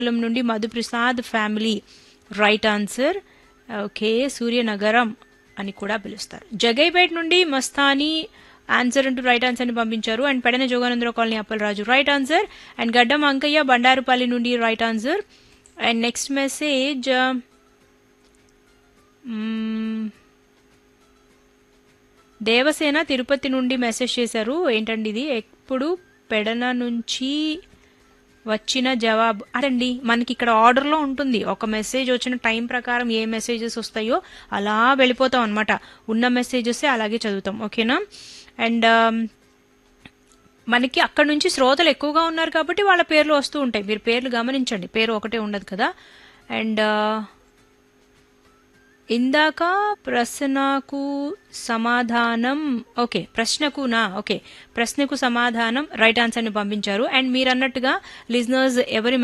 కులం నుండి Madhuprasad family right answer okay Suryanagaram అని కూడా పిలుస్తారు జగైపేట్ నుండి మస్తానీ ఆన్సర్ అంటూ రైట్ ఆన్సర్ ని పంపించారు and Pedana Joganandarao colony Appalaraju right answer and Gaddam Ankaiah Bandarupalli నుండి right answer and next message Devasena Tirupati నుండి మెసేజ్ చేశారు ఏంటండి ఇది ఎప్పుడు పెడన నుంచి వచ్చిన జవాబు అదండి మనకి ఇక్కడ ఆర్డర్లో ఉంటుంది ఒక మెసేజ్ వచ్చిన టైం ప్రకారం ఏ మెసేజెస్ వస్తాయో అలా వెళ్ళిపోతాం అనమాట ఉన్న మెసేజెస్ అలాగే చదువుతాం ఓకేనా అండ్ మనకి అక్కడ నుంచి శ్రోతలు ఎక్కువగా ఉన్నారు కాబట్టి వాళ్ళ పేర్లు వస్తూ ఉంటాయి మీరు పేర్లు గమనించండి పేరు ఒకటే ఉండదు కదా అండ్ ఇందాక ప్రశ్నకు సమాధానం ఓకే ప్రశ్నకునా ఓకే ప్రశ్నకు సమాధానం రైట్ ఆన్సర్ని పంపించారు అండ్ మీరు అన్నట్టుగా లిజనర్స్ ఎవరి